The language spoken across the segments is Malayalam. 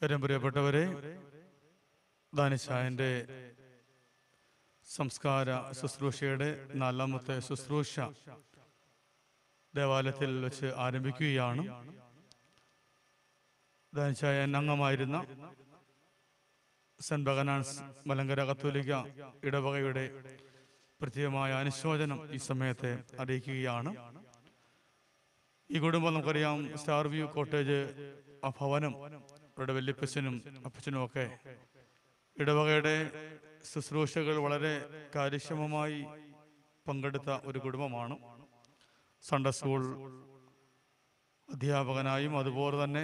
ഏറ്റവും പ്രിയപ്പെട്ടവരെ ദാനിച്ചായൻ്റെ സംസ്കാര ശുശ്രൂഷയുടെ നാലാമത്തെ ശുശ്രൂഷ ദേവാലയത്തിൽ വെച്ച് ആരംഭിക്കുകയാണ് ദാനിച്ചായൻ അംഗമായിരുന്ന സെന്റ് ബഗനാൻസ് മലങ്കര കത്തോലിക്ക ഇടവകയുടെ പ്രത്യേകമായ അനുശോചനം ഈ സമയത്തെ അറിയിക്കുകയാണ് ഈ കുടുംബം നമുക്കറിയാം സ്റ്റാർ വ്യൂ കോട്ടേജ് ആ ഭവനം അവരുടെ വല്യപ്പച്ചനും അപ്പച്ചനും ഒക്കെ ഇടവകയുടെ ശുശ്രൂഷകൾ വളരെ കാര്യക്ഷമമായി പങ്കെടുത്ത ഒരു കുടുംബമാണ് സൺഡേ സ്കൂൾ അധ്യാപകനായും അതുപോലെ തന്നെ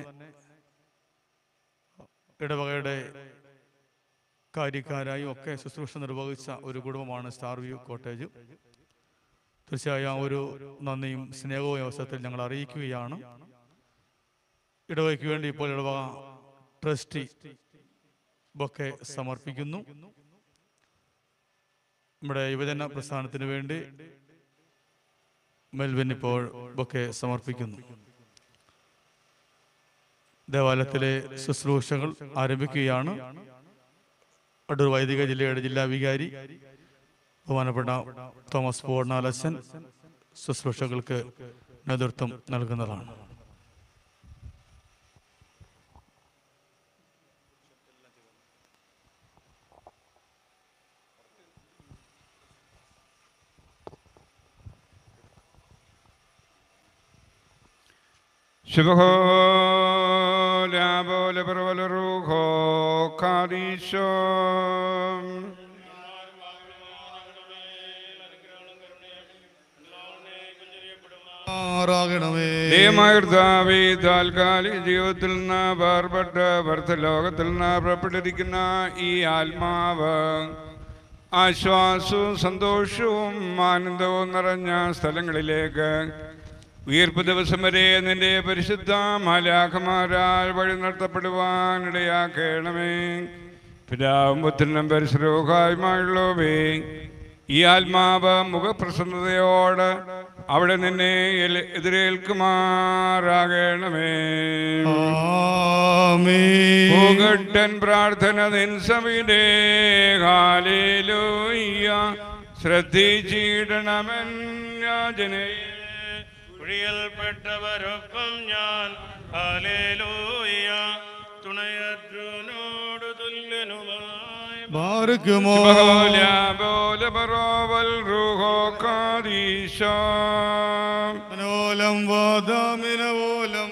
ഇടവകയുടെ കാര്യക്കാരായും ഒക്കെ ശുശ്രൂഷ നിർവഹിച്ച ഒരു കുടുംബമാണ് സ്റ്റാർ വ്യൂ കോട്ടേജ് തീർച്ചയായും ആ ഒരു നന്ദിയും സ്നേഹവും ഈ അവസരത്തിൽ ഞങ്ങൾ അറിയിക്കുകയാണ് ഇടവയ്ക്ക് വേണ്ടി ഇപ്പോൾ ഇടവക ട്രസ്റ്റി ബൊക്കെ സമർപ്പിക്കുന്നു നമ്മുടെ യുവജന പ്രസ്ഥാനത്തിന് വേണ്ടി മെൽവിൻ ഇപ്പോൾ ബൊക്കെ സമർപ്പിക്കുന്നു ദേവാലയത്തിലെ ശുശ്രൂഷകൾ ആരംഭിക്കുകയാണ് അടൂർ വൈദിക ജില്ലയുടെ ജില്ലാ വികാരി ബഹുമാനപ്പെട്ട തോമസ് പൂർണ്ണാലച്ചൻ ശുശ്രൂഷകൾക്ക് നേതൃത്വം നൽകുന്നതാണ് ശുഭഹോ ലാബോല പ്രബലറുഹോ കാദീശോ ആറാകണമേ ദൈവമാകർത്താവേ താൽക്കാലിക ജീവിതത്തിൽ നിന്ന് വേർപെട്ട് വർദ്ധ ലോകത്തിൽ നിന്ന് പുറപ്പെട്ടിരിക്കുന്ന ഈ ആത്മാവ് ആശ്വാസവും സന്തോഷവും ആനന്ദവും നിറഞ്ഞ സ്ഥലങ്ങളിലേക്ക് ഉയർപ്പ് ദിവസം വരെ നിന്റെ പരിശുദ്ധ മാലാഖമാരാൽ വഴി നടത്തപ്പെടുവാനിടയാക്കണമേ പിതാവും പുത്രനും പരിസരവുമായുള്ളവേ ഈ ആത്മാവ് മുഖപ്രസന്നതയോട് അവിടെ നിന്നെ എൽ- എതിരേൽക്കുമാറാകണമേ ആമേൻ. ഭൂഘട്ടൻ പ്രാർത്ഥന നിൻ സവിടേ ഹാലേലൂയ്യ ശ്രദ്ധിച്ചിടണമെൻ യാചനയെ കുഴിയൽപ്പെട്ടവരൊപ്പം ഞാൻ ഹാലേലൂയ തുണയദ്രനോട് തുല്യനുമായി ബാർക്കുമോ ബഹോല ബോല ബറോവൽ റുഹോ കാദീശോ മനോലം വാദാമിനോലം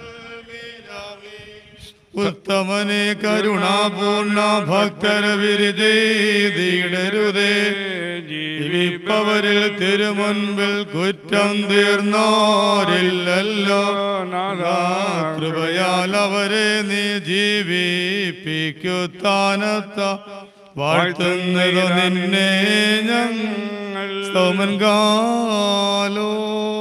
ഉത്തമനെ കരുണാപൂർണ ഭക്തര വിരുദേ ജീവിപ്പവരിൽ തിരുമുൻപിൽ കുറ്റം തീർന്നോരില്ലല്ലോ നാഥാ, കൃപയാൽ അവരെ നീ ജീവിപ്പിക്കുത്താനത്ത വാഴ്ത്തുന്നത് നിന്നെ ഞങ്ങൾ സ്തോമൻ കാലോ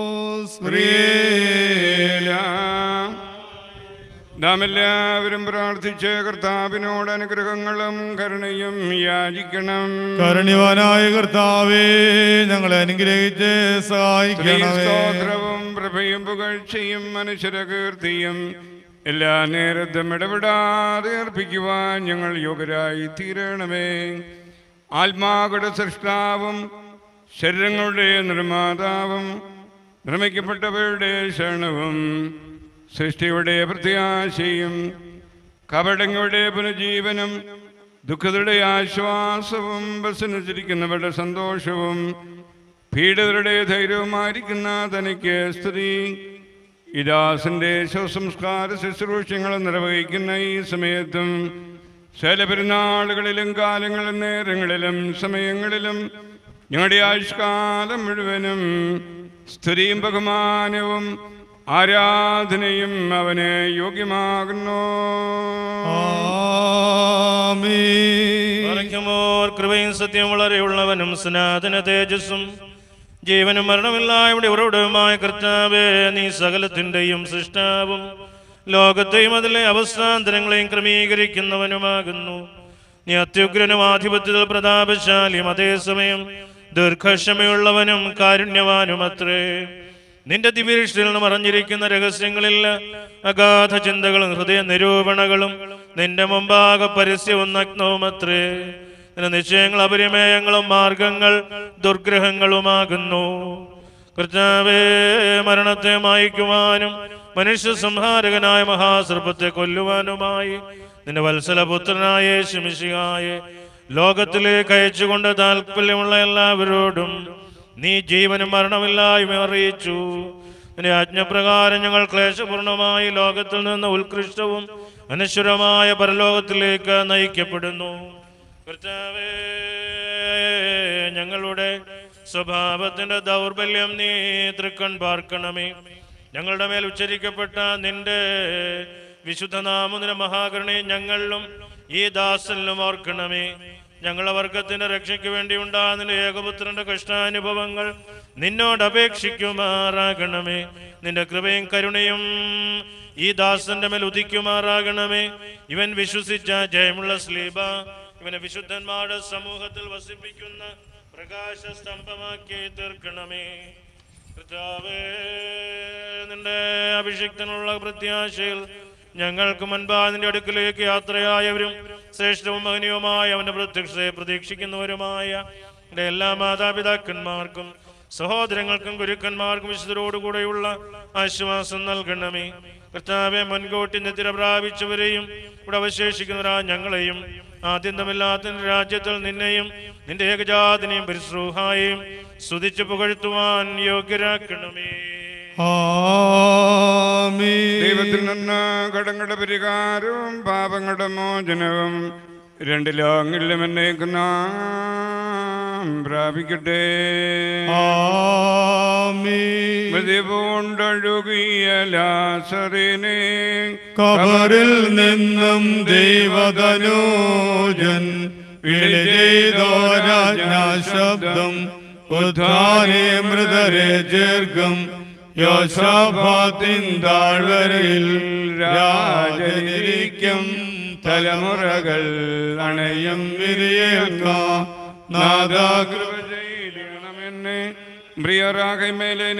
നാം എല്ലാവരും പ്രാർത്ഥിച്ച് കർത്താവിനോട് അനുഗ്രഹങ്ങളും കരുണയും യാചിക്കണം കരുണ്യവാനായ കർത്താവേ ഞങ്ങളെ അനുഗ്രഹിച്ച് സഹായിക്കണമേ സ്തോത്രവും പ്രഭയും പുകഴ്ചയും മനുഷ്യരകീർത്തിയും എല്ലാ നേരത്തും ഇടപെടാതെ അർപ്പിക്കുവാൻ ഞങ്ങൾ യോഗ്യരായി തീരണമേ ആത്മാക്കളുടെ സൃഷ്ടാവും ശരീരങ്ങളുടെ നിർമ്മാതാവും നിർമ്മിക്കപ്പെട്ടവരുടെ ശരണവും സൃഷ്ടിയുടെ പ്രത്യാശയും കപടങ്ങളുടെ പുനഃജീവനും ദുഃഖതയുടെ ആശ്വാസവും ബസ്സിനിച്ചിരിക്കുന്നവരുടെ സന്തോഷവും പീഡിതരുടെ ധൈര്യവുമായിരിക്കുന്ന തനിക്ക് സ്തുതി ഈ ദാസന്റെ ശവസംസ്കാര ശുശ്രൂഷങ്ങൾ നിർവഹിക്കുന്ന ഈ സമയത്തും ചില പെരുന്നാളുകളിലും കാലങ്ങളിലും നേരങ്ങളിലും സമയങ്ങളിലും ഞങ്ങളുടെ ആയുഷ്കാലം മുഴുവനും സ്തുതിയും ബഹുമാനവും ആരാധനയും അവന് യോഗ്യമാകുന്നു ആമീൻ പറയുമോർ കൃപയും സത്യം വളരെയുള്ളവനും സനാതന തേജസ്സും ജീവനും മരണമില്ലായ്മയുടെ ഉറവിടവുമായ കർത്താവേ നീ സകലത്തിൻ്റെയും സൃഷ്ടാവും ലോകത്തെയും അതിലെ അവസ്ഥാന്തരങ്ങളെയും ക്രമീകരിക്കുന്നവനുമാകുന്നു നീ അത്യുഗ്രനും ആധിപത്യത്തിൽ പ്രതാപശാലിയും അതേസമയം ദീർഘക്ഷമയുള്ളവനും കാരുണ്യവാനും അത്രേ നിന്റെ ദിവ്യരിഷ്ടിൽ നിന്ന് മറഞ്ഞിരിക്കുന്ന രഹസ്യങ്ങളിൽ അഗാധ ചിന്തകളും ഹൃദയ നിരൂപണകളും നിന്റെ മുമ്പാകെ പരസ്യവും നഗ്നവുമത്രേ നിന്റെ നിശ്ചയങ്ങൾ അപരിമേയങ്ങളും മാർഗങ്ങൾ ദുർഗ്രഹങ്ങളുമാകുന്നു കർത്താവേ മരണത്തെ മായ്ക്കുവാനും മനുഷ്യ സംഹാരകനായ മഹാസർപ്പത്തെ കൊല്ലുവാനുമായി നിന്റെ വത്സലപുത്രനായ ശിമിഷിയായ ലോകത്തിലേക്ക് അയച്ചുകൊണ്ട് താല്പര്യമുള്ള എല്ലാവരോടും നീ ജീവനും മരണമില്ലായ്മ അറിയിച്ചു നിന്റെ ആജ്ഞപ്രകാരം ഞങ്ങൾ ക്ലേശപൂർണമായി ലോകത്തിൽ നിന്ന് ഉത്കൃഷ്ടവും അനശ്വരമായ പരലോകത്തിലേക്ക് നയിക്കപ്പെടുന്നു കർത്താവേ ഞങ്ങളുടെ സ്വഭാവത്തിന്റെ ദൗർബല്യം നീ തൃക്കൺ പാർക്കണമേ ഞങ്ങളുടെ മേൽ ഉച്ചരിക്കപ്പെട്ട നിന്റെ വിശുദ്ധനാമനിന്റെ മഹാകരുണയെ ഞങ്ങളിലും ഈ ദാസനിലും ഓർക്കണമേ ഞങ്ങളുടെ വർഗത്തിന്റെ രക്ഷയ്ക്ക് വേണ്ടി ഉണ്ടാകുന്ന ഏകപുത്രന്റെ കഷ്ടാനുഭവങ്ങൾ നിന്നോട് അപേക്ഷിക്കുമാറാകണമേ നിന്റെ കൃപയും കരുണയും ഈ ദാസന്റെ മേൽ ഉദിക്കുമാറാകണമേ ഇവൻ വിശ്വസിച്ച ജയമുള്ള സ്ലീബ ഇവനെ വിശുദ്ധന്മാരുടെ സമൂഹത്തിൽ വസിപ്പിക്കുന്ന പ്രകാശ സ്തംഭമാക്കി തീർക്കണമേ കർത്താവേ, നിന്റെ അഭിഷിക്തനുള്ള പ്രത്യാശയിൽ ഞങ്ങൾക്ക് മുൻപാ നിന്റെ അടുക്കിലേക്ക് യാത്രയായവരും ശ്രേഷ്ഠവും മഹനീയവുമായ അവന്റെ പ്രത്യക്ഷതയെ പ്രതീക്ഷിക്കുന്നവരുമായ എന്റെ എല്ലാ മാതാപിതാക്കന്മാർക്കും സഹോദരങ്ങൾക്കും ഗുരുക്കന്മാർക്കും വിശുദ്ധരോടുകൂടെയുള്ള ആശ്വാസം നൽകണമേ കർത്താവെ മുൻകൂട്ടി നിദ്ര പ്രാപിച്ചവരെയും ഇവിടെ അവശേഷിക്കുന്നവരാ ഞങ്ങളെയും ആദ്യന്തമില്ലാത്ത നിന്റെ രാജ്യത്തിൽ നിന്നെയും നിന്റെ ഏകജാതിനെയും പരിശ്രൂഹായെയും സ്തുതിച്ചു പുകഴ്ത്തുവാൻ യോഗ്യരാക്കണമേ ആമീൻ. ദൈവത്തിൽ നിന്ന് കടങ്ങളുടെ പരിഹാരവും പാപങ്ങളുടെ മോചനവും രണ്ട് ലോകങ്ങളിലും എന്നേക്കും നാം പ്രാപിക്കട്ടെ ആമീൻ. മതിപൂണ്ടൊഴുകിയ ലാസറിനെ കബറിൽ നിന്നും ദൈവതനോജൻ വിളി ചെയ്തോരാജ്ഞാ ശബ്ദം ഉദ്ധാനെ മൃതരെ ദീർഘം യോശാഫാത്തിൻ താഴ്വരയിൽ രാജനിരിക്കും തലമുറകൾ അണയും വിരിയേൽക്കാം നാദാകൃപ ചെയ്യണമെന്ന് പ്രിയരാകെ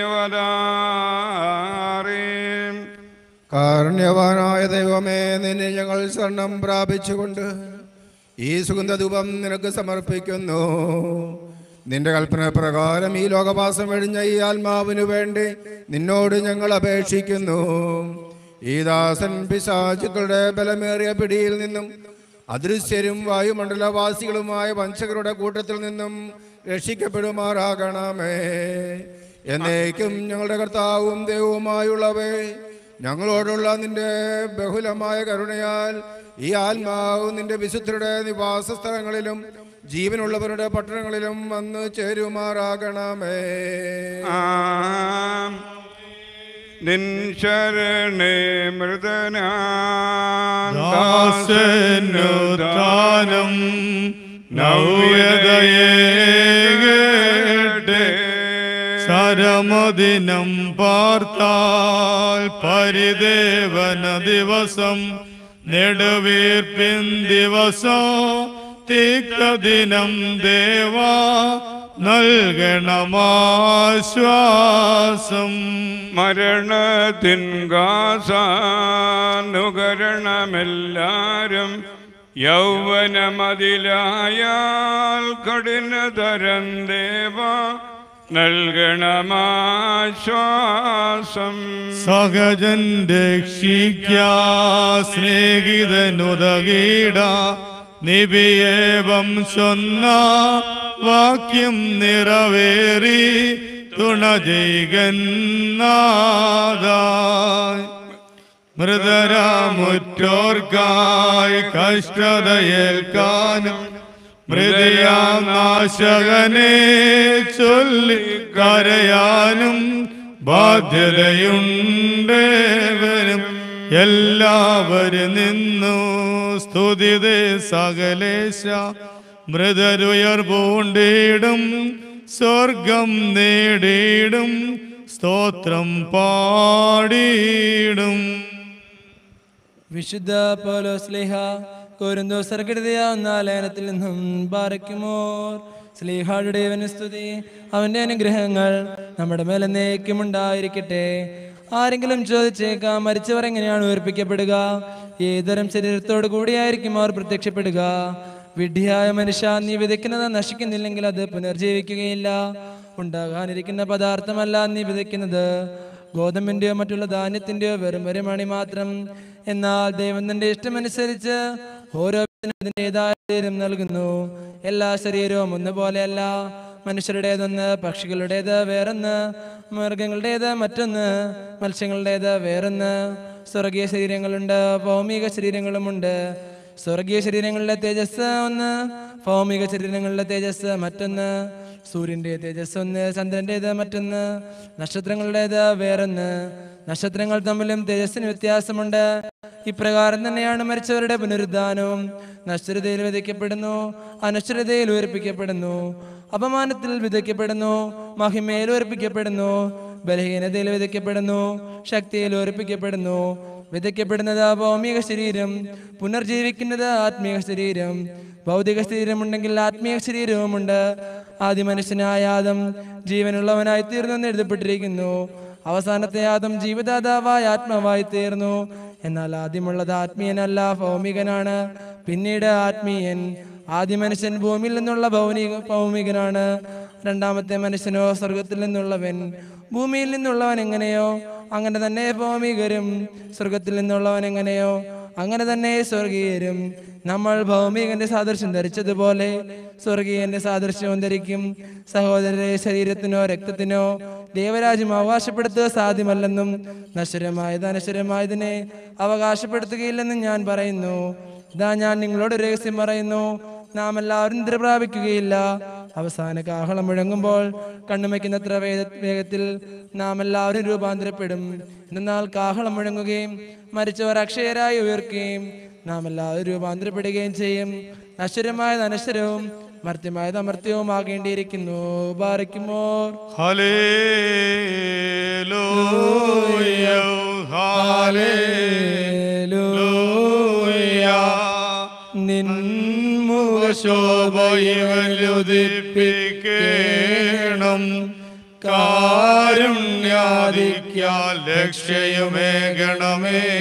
മേലേനുവതാറേ കാരുണ്യവാനായ ദൈവമേ നിന്നെ ഞങ്ങൾ ശരണം പ്രാപിച്ചുകൊണ്ട് ഈ സുഗന്ധധൂപം നിനക്ക് സമർപ്പിക്കുന്നു നിന്റെ കൽപ്പന പ്രകാരം ഈ ലോകവാസം വെടിഞ്ഞ ഈ ആത്മാവിനു വേണ്ടി നിന്നോട് ഞങ്ങൾ അപേക്ഷിക്കുന്നു ഈ ദാസൻ പിശാചുക്കളുടെ ബലമേറിയ പിടിയിൽ നിന്നും അദൃശ്യരും വായുമണ്ഡലവാസികളുമായ വഞ്ചകരുടെ കൂട്ടത്തിൽ നിന്നും രക്ഷിക്കപ്പെടുമാറാകണമേ എന്നേക്കും ഞങ്ങളുടെ കർത്താവും ദൈവവുമായുള്ളവേ ഞങ്ങളോടുള്ള നിന്റെ ബഹുലമായ കരുണയാൽ ഈ ആത്മാവ് നിന്റെ വിശുദ്ധരുടെ നിവാസ സ്ഥലങ്ങളിലും ജീവനുള്ളവരുടെ പട്ടണങ്ങളിലും വന്ന് ചേരുമാറാകണമേ ആം. നിൻ ശരണേ ദാസനുദാനം നവ്യതയേകട്ടെ ശരമദിനം പാർത്താൽ പരിദേവന ദിവസം നെടുവീർപ്പിൻ ദിവസം തിക്തദിനം ദേവാ നൽകണമാശ്വാസം മരണത്തിൻ ഗാസാനുകരണമെല്ലാരും യൗവനമതിലായാൽ കഠിനതരം ദേവ നൽകണമാശ്വാസം സഹജൻ രക്ഷിക്കാ സ്നേഹിതനുതകീട നിബിയേവം ചൊന്ന വാക്യം നിറവേറി തുണ ചെയ്കന്നാദായി മൃതരാമുറ്റോർക്കായി കഷ്ടതയേൽക്കാനും മൃതിയാം നാശകനെ ചൊല്ലി കരയാനും ബാധ്യതയുണ്ടേവരും എല്ലാവരും നിന്നു സ്തുതിതേ സകലേശ മൃതരുയർ പൂണ്ടിടും സ്വർഗം നേടിയിടും സ്തോത്രം പാടിയിടും വിശുദ്ധ പൗലോസ്ലിഹ കോരിന്തോ സർക്കെഴുതിയാവുന്ന ലേനത്തിൽ നിന്നും പാറയ്ക്കുമോർ സ്ലീഹായുടെ സ്തുതി അവന്റെ അനുഗ്രഹങ്ങൾ നമ്മുടെ മേൽ എന്നേക്കും ഉണ്ടായിരിക്കട്ടെ ആരെങ്കിലും ചോദിച്ചേക്കാം മരിച്ചവർ എങ്ങനെയാണ് ഉയർപ്പിക്കപ്പെടുക ഏതരം ശരീരത്തോടു കൂടിയായിരിക്കും അവർ പ്രത്യക്ഷപ്പെടുക വിഡ്ഢിയായ മനുഷ്യ നീ വിതയ്ക്കുന്നത് നശിക്കുന്നില്ലെങ്കിൽ അത് പുനർജീവിക്കുകയില്ല ഉണ്ടാകാനിരിക്കുന്ന പദാർത്ഥമല്ല നീ വിതയ്ക്കുന്നത് ഗോതമ്പിന്റെയോ മറ്റുള്ള ധാന്യത്തിന്റെയോ വെറും ഒരു മണി മാത്രം എന്നാൽ ദൈവം തന്റെ ഇഷ്ടമനുസരിച്ച് ഓരോ അതിൻ്റെതായ ശരീരം നൽകുന്നു എല്ലാ ശരീരവും ഒന്നുപോലെയല്ല മനുഷ്യരുടേതൊന്ന് പക്ഷികളുടേത് വേറൊന്ന് മൃഗങ്ങളുടേത് മറ്റൊന്ന് മത്സ്യങ്ങളുടേത് വേറൊന്ന് സ്വർഗീയ ശരീരങ്ങളുണ്ട് ഭൗമിക ശരീരങ്ങളുമുണ്ട് സ്വർഗീയ ശരീരങ്ങളിലെ തേജസ് ഒന്ന് ഭൗമിക ശരീരങ്ങളിലെ തേജസ് മറ്റൊന്ന് സൂര്യന്റെ തേജസ് ഒന്ന് ചന്ദ്രന്റേത് മറ്റൊന്ന് നക്ഷത്രങ്ങളുടേത് വേറൊന്ന് നക്ഷത്രങ്ങൾ തമ്മിലും തേജസ്സിന് വ്യത്യാസമുണ്ട് ഇപ്രകാരം തന്നെയാണ് മരിച്ചവരുടെ പുനരുദ്ധാനവും നശ്വരതയിൽ വിതയ്ക്കപ്പെടുന്നു അനശ്വരതയിൽ ഉയർപ്പിക്കപ്പെടുന്നു അപമാനത്തിൽ വിതയ്ക്കപ്പെടുന്നു മഹിമയിൽ ഉയർപ്പിക്കപ്പെടുന്നു ബലഹീനതയിൽ വിതയ്ക്കപ്പെടുന്നു ശക്തിയിൽ ഉയർപ്പിക്കപ്പെടുന്നു വിതയ്ക്കപ്പെടുന്നത് ഭൗമിക ശരീരം പുനർജീവിക്കുന്നത് ആത്മീയ ശരീരം ഭൗതിക ശരീരമുണ്ടെങ്കിൽ ആത്മീയ ശരീരവുമുണ്ട് ആദ്യ മനുഷ്യനായ ആദം ജീവനുള്ളവനായി തീർന്നു എന്ന് എഴുതപ്പെട്ടിരിക്കുന്നു അവസാനത്തെ ആദം ജീവദാതാവായ ആത്മാവായി തീർന്നു എന്നാൽ ആദ്യമുള്ളത് ആത്മീയനല്ല ഭൗമികനാണ് പിന്നീട് ആത്മീയൻ ആദ്യ മനുഷ്യൻ ഭൂമിയിൽ നിന്നുള്ള ഭൗമിക ഭൗമികനാണ് രണ്ടാമത്തെ മനുഷ്യനോ സ്വർഗത്തിൽ നിന്നുള്ളവൻ ഭൂമിയിൽ നിന്നുള്ളവൻ എങ്ങനെയോ അങ്ങനെ തന്നെ ഭൗമികരും സ്വർഗത്തിൽ നിന്നുള്ളവൻ എങ്ങനെയോ അങ്ങനെ തന്നെ സ്വർഗീയരും നമ്മൾ ഭൗമികന്റെ സാദൃശ്യം ധരിച്ചതുപോലെ സ്വർഗീയന്റെ സാദൃശ്യവും ധരിക്കും സഹോദരരെ ശരീരത്തിനോ രക്തത്തിനോ ദേവരാജ്യം അവകാശപ്പെടുത്തുക സാധ്യമല്ലെന്നും നശ്വരമായത് അനശ്വരമായതിനെ അവകാശപ്പെടുത്തുകയില്ലെന്നും ഞാൻ പറയുന്നു ഇതാ ഞാൻ നിങ്ങളോട് ഒരു രഹസ്യം പറയുന്നു നാം എല്ലാവരും നിദ്ര പ്രാപിക്കുകയില്ല അവസാന കാഹളം മുഴങ്ങുമ്പോൾ കണ്ണുമയ്ക്കുന്നത്ര വേഗ വേഗത്തിൽ നാം എല്ലാവരും രൂപാന്തരപ്പെടും എന്നാൽ കാഹളം മുഴങ്ങുകയും മരിച്ചവർ അക്ഷയരായി ഉയർക്കുകയും നാം എല്ലാവരും രൂപാന്തരപ്പെടുകയും ചെയ്യും നശ്വരമായത് അനശ്വരവും മർത്യമായത് അമർത്യവും ആകേണ്ടിയിരിക്കുന്നു ബാറയ്ക്കുമോ ഹല്ലേലൂയ ഹല്ലേലൂയ നിൻമുഖശോഭയുദിപ്പിക്കണം കാരുണ്യാദിക്കാൽ ലക്ഷ്യയുമേകണമേ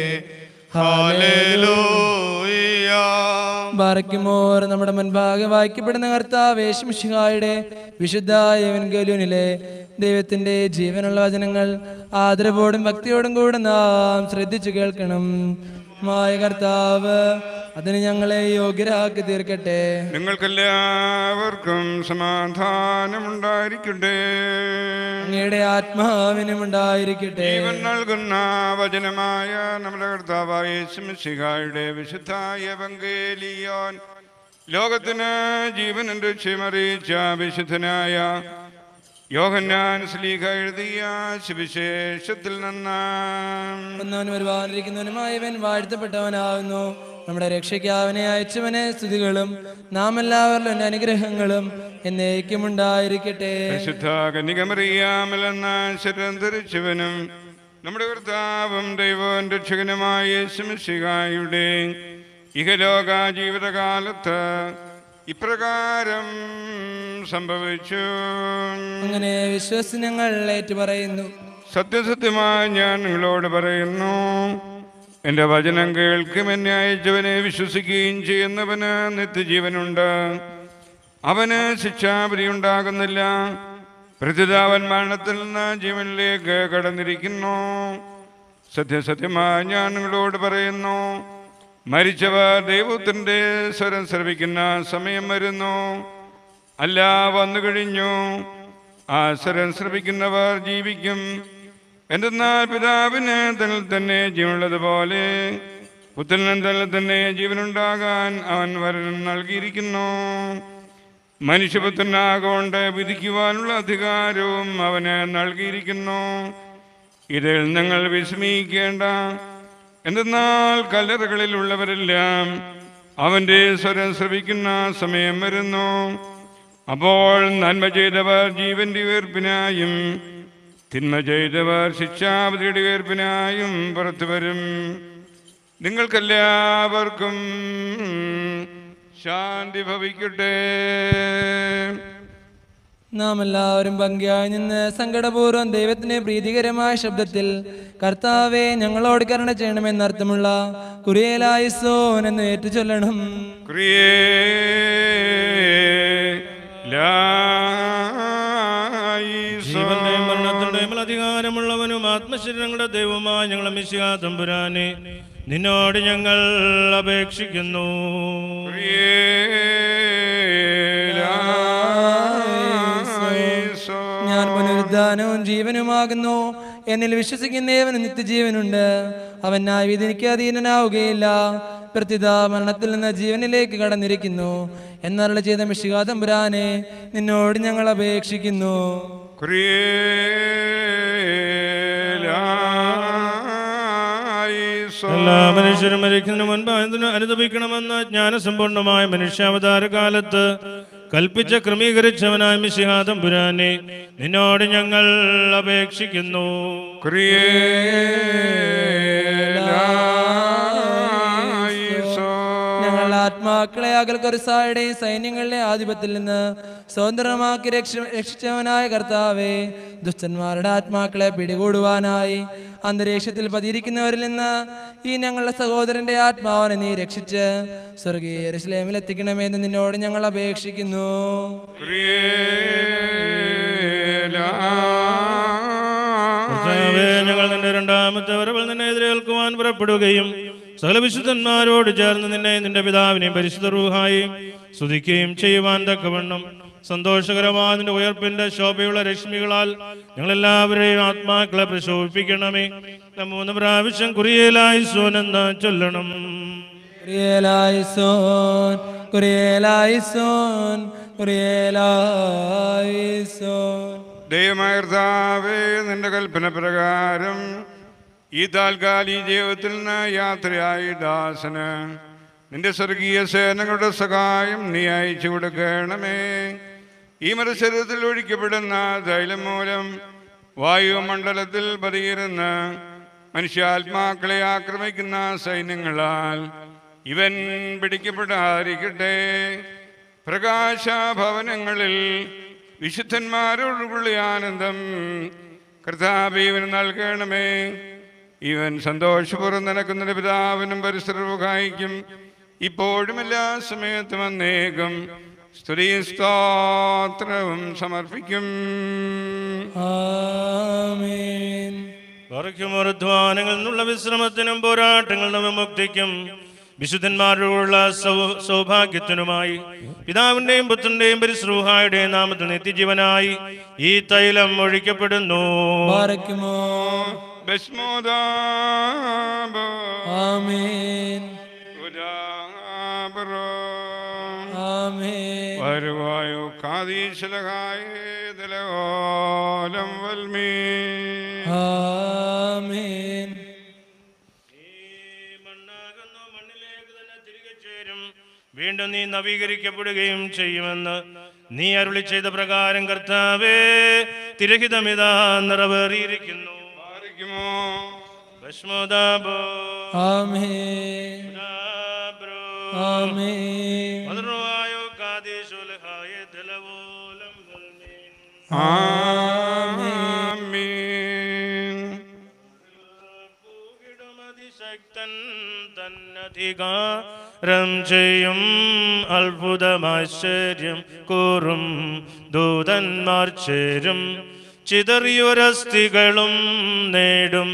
ഹാലേലൂയ ബാറയ്ക്കുമോർ നമ്മുടെ മുൻപാകെ വായിക്കപ്പെടുന്ന കർത്താവ് യേശുമിശിഹായുടെ വിശുദ്ധ എവൻഗേലുനിലെ ദൈവത്തിന്റെ ജീവനുള്ള വചനങ്ങൾ ആദരവോടും ഭക്തിയോടും കൂടെ നാം ശ്രദ്ധിച്ചു കേൾക്കണം മായ കർത്താവ് അതിന് ഞങ്ങളെ യോഗ്യരാക്കി തീർക്കട്ടെ നിങ്ങൾക്കെല്ലാവർക്കും സമാധാനമുണ്ടായിരിക്കട്ടെ അങ്ങയുടെ ആത്മാവിനും ഉണ്ടായിരിക്കട്ടെ ജീവൻ നൽകുന്ന വചനമായ നമ്മുടെ കർത്താവായ യേശുമിശിഹായുടെ വിശുദ്ധ എവങ്കേലിയോൻ ലോകത്തിന് ജീവനും രക്ഷയമറിയിച്ച വിശുദ്ധനായ യോഹന്നാൻ സ്ലീഹ എഴുതിയ സുവിശേഷത്തിൽ നിന്ന് ഒന്നവൻ വരുവാനിരിക്കുന്നവനുമായവൻ വാഴ്ത്തപ്പെട്ടവനാകുന്നു നമ്മുടെ രക്ഷയ്ക്ക് അവനെ അയച്ചവനെ സ്തുതികളും നാം എല്ലാവരിലും അനുഗ്രഹങ്ങളും എന്നേക്കും ഉണ്ടായിരിക്കട്ടെ വിശുദ്ധ കന്യകമറിയാമലെന്ന ശരീരം ധരിച്ചവനും നമ്മുടെ കർത്താവും ദൈവവും രക്ഷകനുമായ യേശുമിശിഹായുടെ ഇഹലോക ജീവിതകാലത്ത് ഇപ്രകാരം സംഭവിച്ചു അങ്ങനെ വിശ്വസനങ്ങൾ ഏറ്റുപറയുന്നു സത്യസത്യമായി ഞാൻ നിങ്ങളോട് പറയുന്നു എൻ്റെ വചനം കേൾക്കും എന്നെ അയച്ചവനെ വിശ്വസിക്കുകയും ചെയ്യുന്നവന് നിത്യജീവനുണ്ട് അവന് ശിക്ഷാപരി ഉണ്ടാകുന്നില്ല പ്രതിതാവൻ മരണത്തിൽ നിന്ന് ജീവനിലേക്ക് കടന്നിരിക്കുന്നു സത്യസത്യമായി ഞാൻ നിങ്ങളോട് പറയുന്നു മരിച്ചവർ ദൈവത്തിൻ്റെ സ്വരം ശ്രവിക്കുന്ന സമയം വരുന്നു അല്ല വന്നു കഴിഞ്ഞു ആ സ്വരം ശ്രവിക്കുന്നവർ ജീവിക്കും എന്തെന്നാൽ പിതാവിന് തന്നിൽ തന്നെ ജീവനുള്ളതുപോലെ പുത്രനും തന്നിൽ തന്നെ ജീവനുണ്ടാകാൻ അവൻ വരൻ നൽകിയിരിക്കുന്നു മനുഷ്യപുത്രനാകൊണ്ട് വിധിക്കുവാനുള്ള അധികാരവും അവന് നൽകിയിരിക്കുന്നു ഇതിൽ നിങ്ങൾ വിസ്മയിക്കേണ്ട എന്തെന്നാൽ കല്ലറകളിലുള്ളവരെല്ലാം അവന്റെ സ്വരം ശ്രവിക്കുന്ന സമയം വരുന്നു അപ്പോൾ നന്മ ചെയ്തവർ ജീവന്റെ ഉയർപ്പിനായും തിന്മ ചെയ്തവർ ശിക്ഷാപതിയുടെ ഉയർപ്പിനായും പുറത്തു വരും നിങ്ങൾക്കെല്ലാവർക്കും ശാന്തി ഭവിക്കട്ടെ നാം എല്ലാവരും ഭംഗിയായി നിന്ന് സങ്കടപൂർവ്വം ദൈവത്തിന് പ്രീതികരമായ ശബ്ദത്തിൽ കർത്താവെ ഞങ്ങളോട് കരുണ ചെയ്യണമെന്നർത്ഥമുള്ള കുറിയലായുസോൻ എന്ന് ഏറ്റു ചൊല്ലണം ക്രിയേ ജീവന്റെയും മരണത്തിന്റെയും അധികാരമുള്ളവനും ആത്മശരീരങ്ങളുടെ ദൈവമായ ഞങ്ങളെ മിശിഹാ തമ്പുരാനെ നിന്നോട് ഞങ്ങൾ അപേക്ഷിക്കുന്നു ഞാൻ പുനരുദ്ധാനവും ജീവനുമാകുന്നു എന്നിൽ വിശ്വസിക്കുന്നവന് നിത്യജീവനുണ്ട് അവൻ ന്യായവിധിക്ക് അധീനനാവുകയില്ല പ്രത്യുത മരണത്തിൽ നിന്ന് ജീവനിലേക്ക് കടന്നിരിക്കുന്നു എന്നരുള ചെയ്ത മിഷികാതമ്പുരാനെ നിന്നോട് ഞങ്ങൾ അപേക്ഷിക്കുന്നു എല്ലാ മനുഷ്യരും മരിക്കുന്നതിന് മുൻപ് അതിന് അനുദപിക്കണമെന്ന് ജ്ഞാനസമ്പൂർണമായ മനുഷ്യാവതാര കാലത്ത് കൽപ്പിച്ച ക്രമീകരിച്ചവനായ മിശിഹാ തമ്പുരാനെ നിന്നോട് ഞങ്ങൾ അപേക്ഷിക്കുന്നു ഞങ്ങളുടെ ആത്മാക്കളെ അകൽക്കൊരുസായുടെയും സൈന്യങ്ങളുടെ ആധിപത്യത്തിൽ നിന്ന് സ്വതന്ത്രമാക്കി രക്ഷ രക്ഷിച്ചവനായ കർത്താവെ ദുഷ്ടന്മാരുടെ ആത്മാക്കളെ പിടികൂടുവാനായി അന്തരീക്ഷത്തിൽ പതിയിരിക്കുന്നവരിൽ നിന്ന് ഈ ഞങ്ങളുടെ സഹോദരന്റെ ആത്മാവിനെ നീ രക്ഷിച്ച് സ്വർഗീയ യെരൂശലേമിൽ എത്തിക്കണമെന്ന് നിന്നോട് ഞങ്ങൾ അപേക്ഷിക്കുന്നു കർത്താവേ, ഞങ്ങൾ നിന്റെ രണ്ടാമത്തെ വരവിൽ നിന്നെ എതിരേൽക്കുവാൻ പുറപ്പെടുകയും സകല വിശുദ്ധന്മാരോട് ചേർന്ന് നിന്നെ നിന്റെ പിതാവിനെയും പരിശുദ്ധ റൂഹായും സ്തുതിക്കുകയും ചെയ്യുവാൻ തക്കവണ്ണം സന്തോഷകരമായ നിന്റെ ഉയർപ്പിന്റെ ശോഭയുള്ള രശ്മികളാൽ ഞങ്ങളെല്ലാവരെയും ആത്മാക്കളെ പ്രശോഭിപ്പിക്കണമേ നാം മൂന്ന് പ്രാവശ്യം കുറിയേലായി സോനെന്ന് ചൊല്ലണം കുറിയേലായിസോൻ കുറിയേലായിസോൻ കുറിയേലായിസോൻ ദൈവമായ കർത്താവേ നിന്റെ കൽപ്പന പ്രകാരം ഈ താൽക്കാലിക ജീവിതത്തിൽ നിന്ന് യാത്രയായി ദാസന് നിന്റെ സ്വർഗീയ സേനകളുടെ സഹായം നീ അയച്ചു കൊടുക്കണമേ ഈ മത്സരത്തിൽ ഒഴിക്കപ്പെടുന്ന തൈലം മൂലം വായുമണ്ഡലത്തിൽ പതിയിരുന്ന മനുഷ്യാത്മാക്കളെ ആക്രമിക്കുന്ന സൈന്യങ്ങളാൽ ഇവൻ പിടിക്കപ്പെടാതിരിക്കട്ടെ പ്രകാശഭവനങ്ങളിൽ വിശുദ്ധന്മാരോടുള്ള ആനന്ദം കർത്താവ് ഇവന് നൽകണമേ ഇവൻ സന്തോഷപൂർവ്വം നടക്കുന്ന പിതാവിനും പരിസരവുകായിക്കും ഇപ്പോഴും എല്ലാ സമയത്തും അന്നേകം സ്തുതി സ്തോത്രവും സമർപ്പിക്കും ആമേൻ ധ്വാനങ്ങളിൽ നിന്നുള്ള വിശ്രമത്തിനും പോരാട്ടങ്ങളുടെ വിമുക്തിക്കും വിശുദ്ധന്മാരോടുള്ള സൗ- സൗഭാഗ്യത്തിനുമായി പിതാവിന്റെയും പുത്രന്റെയും പരിശ്രൂഹായുടെയും നാമത്തിൽ നിത്യജീവനായി ഈ തൈലം ഒഴിക്കപ്പെടുന്നു ബാരക്കുമോ ബസ്മോദാബോ ആമേൻ ഉദാബറോ ആമേൻ വരുവായോ കാതീശലകായ ദലകോലം വൽമീ ആമേൻ മണ്ണാകുന്നു മണ്ണിലേക്ക് തന്നെ തിരികെ ചേരും വീണ്ടും നീ നവീകരിക്കപ്പെടുകയും ചെയ്യുമെന്ന് നീ അരുളി ചെയ്ത പ്രകാരം കർത്താവേ തിരഹിതമിതാ നിറവേറിയിരിക്കുന്നു ആയിരിക്കുമോ ഭസ്മോദാബോ ആമേൻ ദാബ്രോ. ആമേൻ മധുരമായോ കാദേശുലഹായ ദലവോലം വൽമീൻ. ആമീൻ പൂകിടുമതിശക്തൻ തന്നധികാരം ചെയ്യും അത്ഭുതമാശ്ചര്യം കൂറും ദൂതന്മാർ ചേരും ചിതറിയൊരസ്ഥികളും നേടും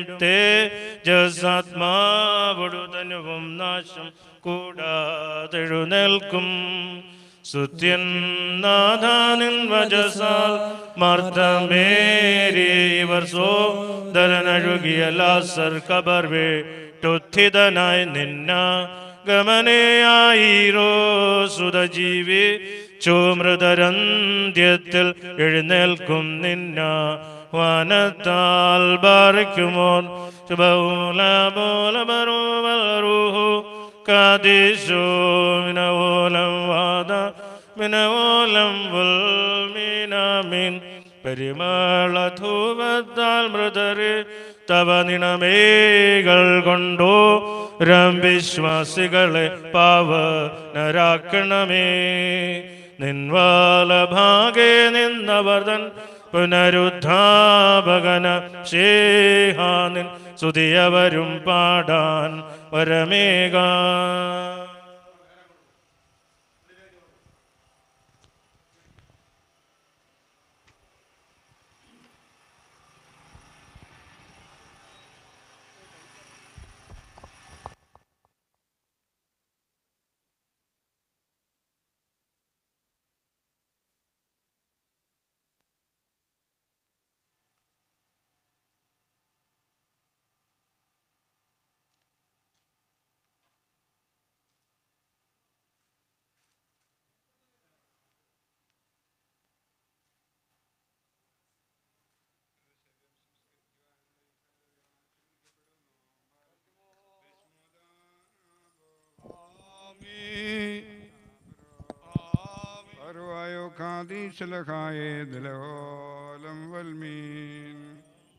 തേജസാത്മാവൊടുതനുവും നാശം കൂടാതെഴുന്നേൽക്കും സുത്യൻ നാഥാനിൻ വജസാൽ മർദ്ദമേരി ഇവർ സോദരനഴുകിയ ലാസർ കബർ വേട്ടുത്ഥിതനായി നിന്ന ഗമനയായിരോ സുതജീവി ചുമൃതരന്ത്യത്തിൽ എഴുന്നേൽക്കും നിന്ന വനത്താൽ ബാറിക്കുമോൻ ശുഭൂല ബോല ബറൂഹു കാദേശോ മിനവോലം വാദ മിനവോലം വൽമീനാമീൻ പരിമള ധൂപത്താൽ മൃതരെ തവ നിണമേകൾ കൊണ്ടോ രം വിശ്വാസികളെ പാവനരാക്കണമേ നിൻവാലഭാഗെ നിന്നവർ തൻ പുനരുദ്ധാപകന ശേഹാനിൻ സ്തുതിയവരും പാടാൻ വരമേക Arwayo kadi shalakhaye dilaholam walmin.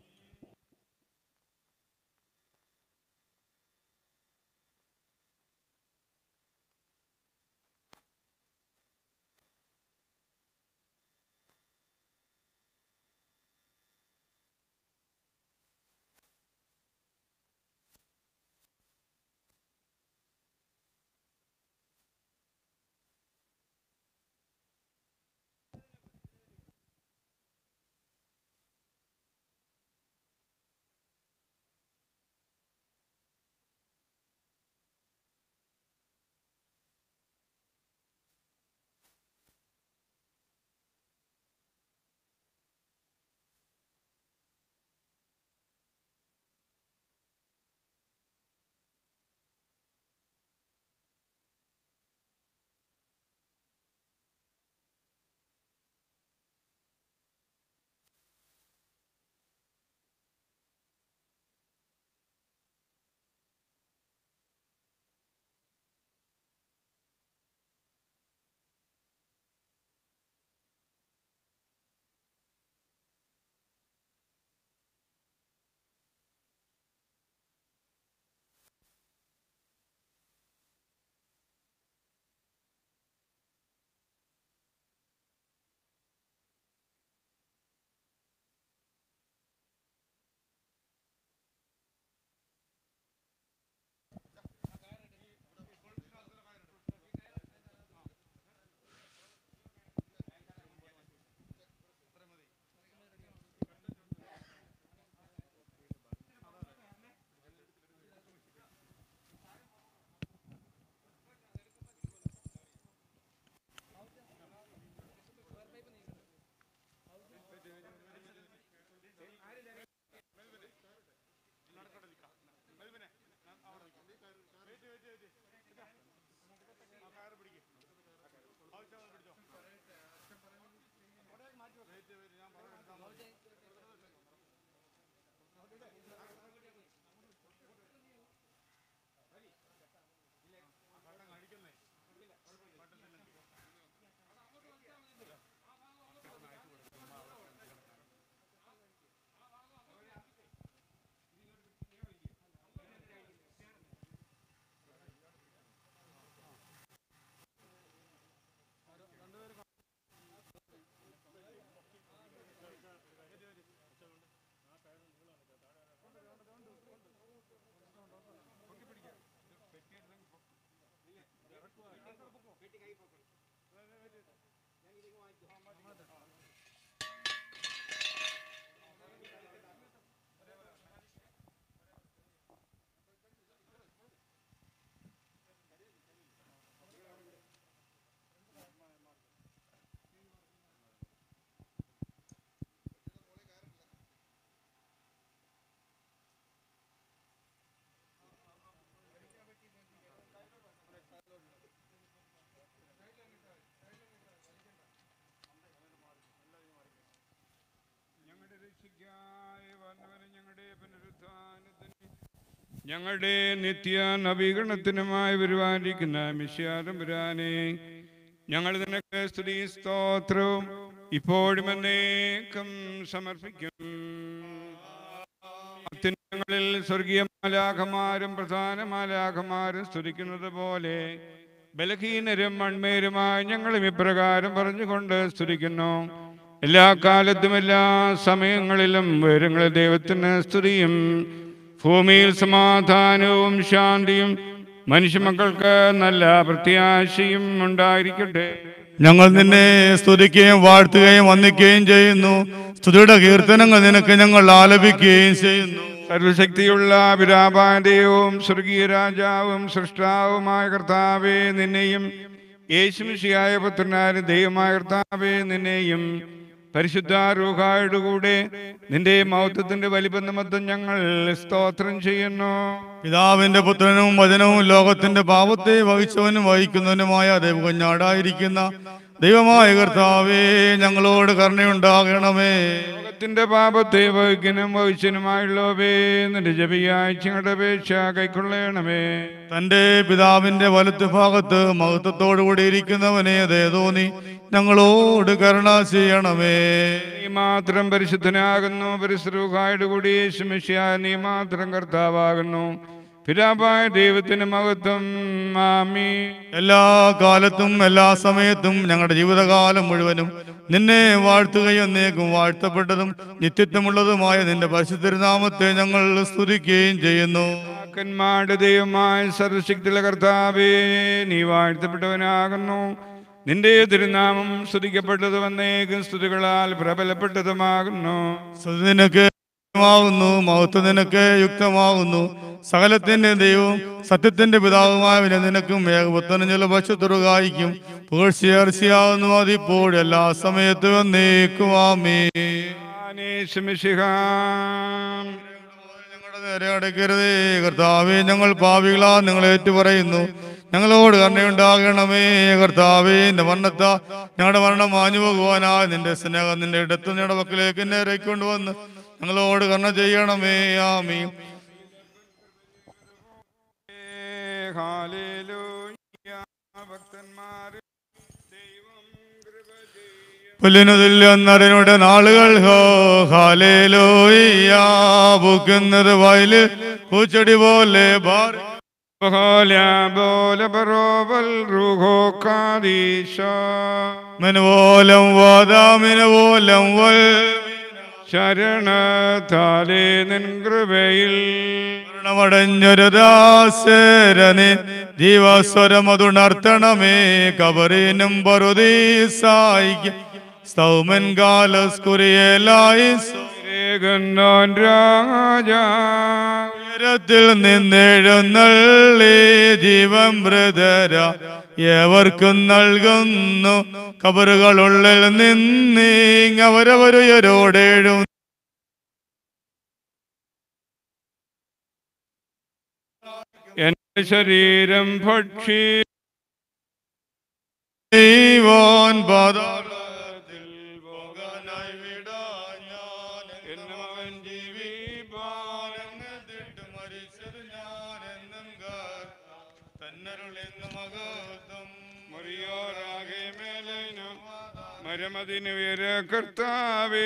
രക്ഷയ്ക്കായി വന്നവന് ഞങ്ങളുടെ പുനരുത്ഥാനത്തിന് ഞങ്ങളുടെ നിത്യ നവീകരണത്തിനുമായി പരിപാലിക്കുന്ന മിഷ്യാതമ്പുരാനെ ഞങ്ങൾ നിനക്ക് സ്തുതി സ്തോത്രവും ഇപ്പോഴും എന്നേക്കും സമർപ്പിക്കും അത്യുന്നതങ്ങളിൽ സ്വർഗീയ മാലാഖമാരും പ്രധാന മാലാഖമാരും സ്തുതിക്കുന്നത് പോലെ ബലഹീനരും മൺമേരുമായി ഞങ്ങളും ഇപ്രകാരം പറഞ്ഞുകൊണ്ട് സ്തുതിക്കുന്നു എല്ലാ കാലത്തും എല്ലാ സമയങ്ങളിലും ഉയരങ്ങളിൽ ദൈവത്തിന് സ്തുതിയും ഭൂമിയിൽ സമാധാനവും ശാന്തിയും മനുഷ്യമക്കൾക്ക് നല്ല പ്രത്യാശയും ഉണ്ടായിരിക്കട്ടെ ഞങ്ങൾ നിന്നെ സ്തുതിക്കുകയും വാഴ്ത്തുകയും വന്ദിക്കുകയും ചെയ്യുന്നു സ്തുതിയുടെ കീർത്തനങ്ങൾ നിനക്ക് ഞങ്ങൾ ആലപിക്കുകയും ചെയ്യുന്നു സർവശക്തിയുള്ള പിതാപാന്റെയും സ്വർഗീയ രാജാവും സൃഷ്ടാവുമായ കർത്താവേ നിന്നെയും യേശുമിഷിയായ പുത്രനായ ദൈവമായ കർത്താവേ നിന്നെയും പരിശുദ്ധ രൂഹായുടെ കൂടെ നിന്റെ മൗത്വത്തിന്റെ വലിപ്പം നിമിത്തം ഞങ്ങൾ സ്തോത്രം ചെയ്യുന്നു പിതാവിന്റെ പുത്രനും വചനവും ലോകത്തിന്റെ പാപത്തെ വഹിച്ചവനും വഹിക്കുന്നവനുമായ ദൈവകുഞ്ഞാടായിരിക്കുന്ന ദൈവമായ കർത്താവേ ഞങ്ങളോട് കരുണയുണ്ടാകണമേ ലോകത്തിന്റെ പാപത്തെ വഹിക്കനും വഹിച്ചനുമായുള്ളവേ നിന്റെ ജപിയാഴ്ചയുടെ അപേക്ഷ കൈക്കൊള്ളണമേ തന്റെ പിതാവിന്റെ വലത്ത് ഭാഗത്ത് മഹത്വത്തോടുകൂടി ഇരിക്കുന്നവനെ ദേതോന്നി ഞങ്ങളോട് കരുണ ചെയ്യണമേ നീ മാത്രം പരിശുദ്ധനാകുന്നു പരിശ്രൂഹായുടെ കൂടി യേശുമിഷ്യ നീ മാത്രം കർത്താവാകുന്നു പിതാവായ ദൈവത്തിന് മഹത്വം ആമീ എല്ലാ കാലത്തും എല്ലാ സമയത്തും ഞങ്ങളുടെ ജീവിതകാലം മുഴുവനും നിന്നെ വാഴ്ത്തുകയും എന്നേക്കും വാഴ്ത്തപ്പെട്ടതും നിത്യത്വമുള്ളതുമായ നിന്റെ പരിശുദ്ധനാമത്തെ ഞങ്ങൾ സ്തുതിക്കുകയും ചെയ്യുന്നു പിതാക്കന്മാരുടെ ദൈവമായ സർവശക്തിയുള്ള കർത്താവേ നീ വാഴ്ത്തപ്പെട്ടവനാകുന്നു നിന്റെ തിരുനാമം സ്തുതിക്കപ്പെട്ടതും എന്നേക്കും സ്തുതികളാൽ പ്രബലപ്പെട്ടതുമാകുന്നു സ്തുതി നിനക്ക് യുക്തമാകുന്നു മഹത്വം നിനക്ക് യുക്തമാകുന്നു സകലത്തിന്റെ ദൈവവും സത്യത്തിന്റെ പിതാവുമായ നിനക്കും ഏകപുത്തനും ചില പശുത്തുറുകായിക്കും പുകഴ്ചയർച്ചയാകുന്നു അതിപ്പോൾ എല്ലാ സമയത്തും എന്നേക്കുമാമേ ആനേശമിശിഹാം. ഞങ്ങളുടെ നേരെ അടയ്ക്കരുതേ കർത്താവേ ഞങ്ങൾ പാപികളാ നിങ്ങൾ ഏറ്റുപറയുന്നു ഞങ്ങളോട് കരുണയുണ്ടാകണമേ കർത്താവേ എന്റെ മരണത്ത ഞങ്ങളുടെ മരണം മാഞ്ഞു പോകുവാനായി നിന്റെ സ്നേഹം നിന്റെ ഇടത്ത് ഞങ്ങളുടെ പക്കലേക്ക് എന്നെ ഇറക്കൊണ്ടുവന്ന് ഞങ്ങളോട് കരുണ ചെയ്യണമേ ആമീ ഹാലേലൂയ. ഭക്തന്മാരെ ദൈവം കൃപ ചെയ്യും. പുല്ലിനു തുല്യൊന്നരനുടെ നാളുകൾ ഹോ ഹാലേലോയ്യ പൂക്കുന്നത് വയല് പൂച്ചെടി പോലെ ഭാര ബഹോല ബോല ബറോബൽ റുഹോ കാദീശ. മിനുപോലം വാദാമിനുപോലം വൽ ശരണത്താലേ നിൻ കൃപയിൽ മരണമടഞ്ഞൊരു ദാസരനെ ജീവസ്വരമതുണർത്തണമേ കബറിനും പറുദീസായിക്ക് സൗമൻ കാലസ്കുരിയലായി രേഖന്നോൻ രാജാ ഉയരത്തിൽ നിന്നെഴുന്നള്ളി ജീവൻ ബ്രദര ഏവർക്കും നൽകുന്നു കബറുകളുള്ളിൽ നിന്നീങ് അവരവരുയരോടേഴും എന്റെ ശരീരം ഭക്ഷി ദൈവാൻ പാതാളത്തിൽ പോകാനായി വിടാൻ ഞാൻ എന്നും അവൻ ജീവിപ്പാൻ എന്നിട്ട് മരിച്ചത് ഞാൻ എന്നും തന്നരുളെന്ന് മകത്വം മുറിയോറാകെ മേലൈനു മരമതിന് ഉയര കർത്താവേ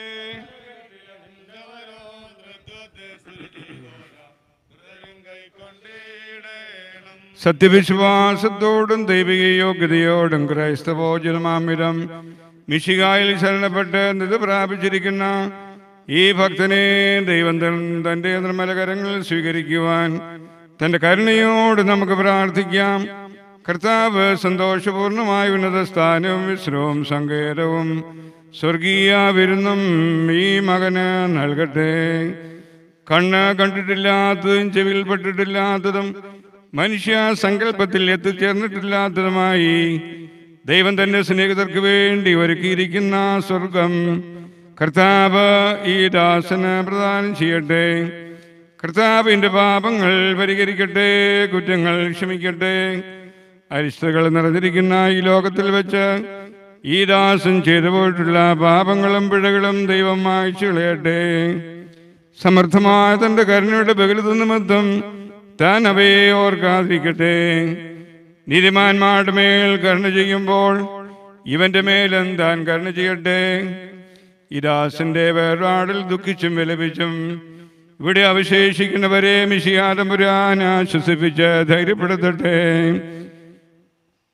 സത്യവിശ്വാസത്തോടും ദൈവിക യോഗ്യതയോടും ക്രൈസ്തവോചനമാമിതം മിശികായിൽ ശരണപ്പെട്ട് നിത് പ്രാപിച്ചിരിക്കുന്ന ഈ ഭക്തനെ ദൈവം തൻ- തന്റെ നിർമ്മലകരങ്ങളിൽ സ്വീകരിക്കുവാൻ തന്റെ കരുണയോട് നമുക്ക് പ്രാർത്ഥിക്കാം കർത്താവ് സന്തോഷപൂർണമായ ഉന്നത സ്ഥാനവും വിശ്രവും സങ്കേതവും സ്വർഗീയ വിരുന്നും ഈ മകന് നൽകട്ടെ കണ്ണ് കണ്ടിട്ടില്ലാത്തതും ചെവിയിൽ പെട്ടിട്ടില്ലാത്തതും മനുഷ്യ സങ്കല്പത്തിൽ എത്തിച്ചേർന്നിട്ടില്ലാത്തതുമായി ദൈവം തന്റെ സ്നേഹിതർക്ക് വേണ്ടി ഒരുക്കിയിരിക്കുന്ന സ്വർഗം കർത്താവ് ഈ ദാസന് പ്രദാനം ചെയ്യട്ടെ കർത്താവിന്റെ പാപങ്ങൾ പരിഹരിക്കട്ടെ കുറ്റങ്ങൾ ക്ഷമിക്കട്ടെ അരിഷ്ടകൾ നിറഞ്ഞിരിക്കുന്ന ഈ ലോകത്തിൽ വെച്ച് ഈ ദാസൻ ചെയ്തു പോയിട്ടുള്ള പാപങ്ങളും പിഴകളും ദൈവം മായ്ച്ചു കളയട്ടെ സമർത്ഥമായ തന്റെ കരുണയുടെ ബഹുലത നിമിത്തം താൻ അവയെ ഓർക്കാതിരിക്കട്ടെ നീതിമാന്മാരുടെ മേൽ കരുണ ചെയ്യുമ്പോൾ ഇവന്റെ മേലും താൻ കരുണ ചെയ്യട്ടെ ഈ ദാസന്റെ വേർപാടിൽ ദുഃഖിച്ചും വിലപിച്ചും ഇവിടെ അവശേഷിക്കുന്നവരെ മിശിയാതമ്പുരാൻ ആശ്വസിപ്പിച്ച് ധൈര്യപ്പെടുത്തട്ടെ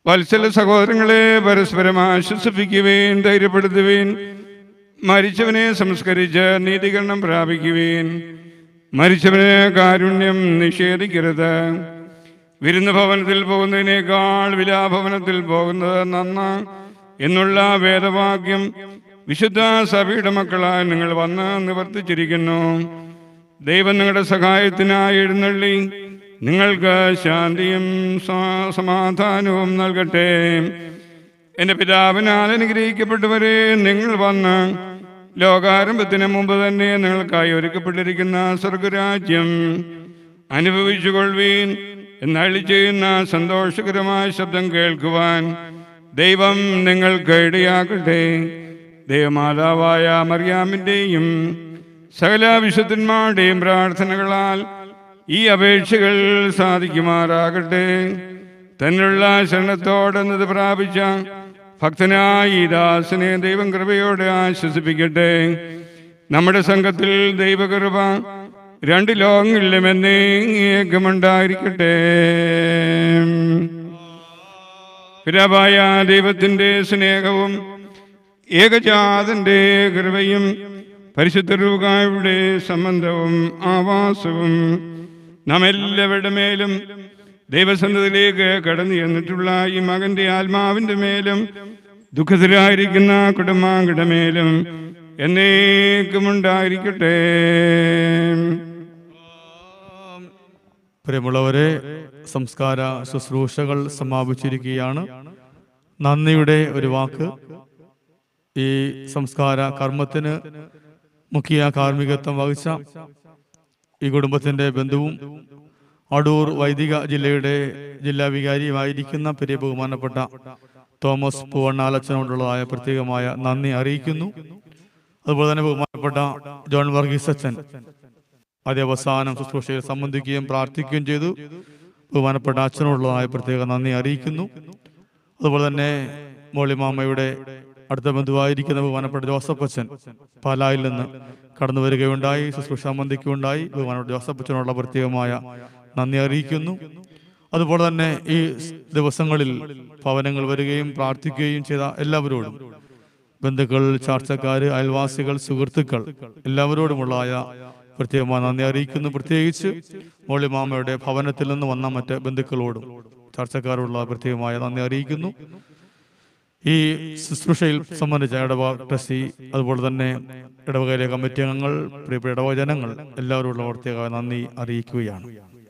വത്സല സഹോദരങ്ങളെ പരസ്പരം ആശ്വസിപ്പിക്കുവേൻ ധൈര്യപ്പെടുത്തുവേൻ മരിച്ചവനെ സംസ്കരിച്ച് നീതീകരണം പ്രാപിക്കുവേൻ മരിച്ചവന് കാരുണ്യം നിഷേധിക്കരുത് വിരുന്ന് ഭവനത്തിൽ പോകുന്നതിനേക്കാൾ വിലാഭവനത്തിൽ പോകുന്നത് നന്ന എന്നുള്ള വേദവാക്യം വിശുദ്ധ സഭയുടെ മക്കളായി നിങ്ങൾ വന്ന് നിവർത്തിച്ചിരിക്കുന്നു ദൈവം നിങ്ങളുടെ സഹായത്തിനായി എഴുന്നള്ളി നിങ്ങൾക്ക് ശാന്തിയും സ- സമാധാനവും നൽകട്ടെ എൻ്റെ പിതാവിനാൽ അനുഗ്രഹിക്കപ്പെട്ടവരെ നിങ്ങൾ വന്ന് ലോകാരംഭത്തിന് മുമ്പ് തന്നെ നിങ്ങൾക്കായി ഒരുക്കപ്പെട്ടിരിക്കുന്ന സ്വർഗരാജ്യം അനുഭവിച്ചുകൊള്ളുവീൻ എന്നളി ചെയ്യുന്ന സന്തോഷകരമായ ശബ്ദം കേൾക്കുവാൻ ദൈവം നിങ്ങൾക്ക് ഇടയാക്കട്ടെ ദൈവമാതാവായ മറിയാമിൻ്റെയും സകല വിശുദ്ധന്മാരുടെയും പ്രാർത്ഥനകളാൽ ഈ അപേക്ഷകൾ സാധിക്കുമാറാകട്ടെ തന്നിലുള്ള ശരണത്തോടെന്നത് പ്രാപിച്ച ഭക്തനായ ഈ ദാസനെ ദൈവം കൃപയോടെ ആശ്വസിപ്പിക്കട്ടെ നമ്മുടെ സംഘത്തിൽ ദൈവകൃപ രണ്ട് ലോകങ്ങളിലും എന്നേക്കുമുണ്ടായിരിക്കട്ടെ പിതാവായ ദൈവത്തിൻ്റെ സ്നേഹവും ഏകജാതന്റെ കൃപയും പരിശുദ്ധ രൂപയുടെ സംബന്ധവും ആവാസവും നാം എല്ലാവരുടെ മേലും ദൈവസന്ധത്തിലേക്ക് കടന്നു ചെന്നിട്ടുള്ള ഈ മകന്റെ ആത്മാവിന്റെ മേലും ദുഃഖത്തിലായിരിക്കുന്ന കുടുംബാംഗയുടെ മേലും എന്നേക്കുമുണ്ടായിരിക്കട്ടെ പ്രിയമുള്ളവരെ സംസ്കാര ശുശ്രൂഷകൾ സമാപിച്ചിരിക്കുകയാണ് നന്ദിയുടെ ഒരു വാക്ക് ഈ സംസ്കാര കർമ്മത്തിന് മുഖ്യ കാർമ്മികത്വം വഹിച്ച ഈ കുടുംബത്തിന്റെ ബന്ധുവും അടൂർ വൈദിക ജില്ലയുടെ ജില്ലാ വികാരിയുമായിരിക്കുന്ന പെരിയ ബഹുമാനപ്പെട്ട തോമസ് പൂവണ്ണാലച്ചനോടുള്ളതായ പ്രത്യേകമായ നന്ദി അറിയിക്കുന്നു അതുപോലെ തന്നെ ബഹുമാനപ്പെട്ട ജോൺ വർഗീസ് അച്ഛൻ ആദ്യ അവസാനം ശുശ്രൂഷയിൽ സംബന്ധിക്കുകയും പ്രാർത്ഥിക്കുകയും ചെയ്തു ബഹുമാനപ്പെട്ട അച്ഛനോടുള്ളതായ പ്രത്യേക നന്ദി അറിയിക്കുന്നു അതുപോലെ തന്നെ മോളിമാമയുടെ അടുത്ത ബന്ധുവായിരിക്കുന്ന ബഹുമാനപ്പെട്ട ജോസഫ് അച്ഛൻ പാലായിൽ നിന്ന് കടന്നു വരികയുണ്ടായി ശുശ്രൂഷ സംബന്ധിക്കുകയുണ്ടായി ബഹുമാനപ്പെട്ട ജോസഫ് അച്ഛനോടുള്ള പ്രത്യേകമായ നന്ദി അറിയിക്കുന്നു അതുപോലെ തന്നെ ഈ ദിവസങ്ങളിൽ ഭവനങ്ങൾ വരികയും പ്രാർത്ഥിക്കുകയും ചെയ്ത എല്ലാവരോടും ബന്ധുക്കൾ ചാർച്ചക്കാര് അയൽവാസികൾ സുഹൃത്തുക്കൾ എല്ലാവരോടുമുള്ളതായ പ്രത്യേകമായ നന്ദി അറിയിക്കുന്നു പ്രത്യേകിച്ച് മോളിമാമയുടെ ഭവനത്തിൽ നിന്ന് വന്ന മറ്റ് ബന്ധുക്കളോടും ചർച്ചക്കാരോടുള്ള പ്രത്യേകമായ നന്ദി അറിയിക്കുന്നു ഈ ശുശ്രൂഷയിൽ സംബന്ധിച്ച ഇടവ ട്രസ്റ്റി അതുപോലെ തന്നെ ഇടവകയിലെ കമ്മിറ്റി അംഗങ്ങൾ പ്രിയപ്പെട്ട ഇടവ ജനങ്ങൾ എല്ലാവരോടുള്ള പ്രത്യേക നന്ദി അറിയിക്കുകയാണ്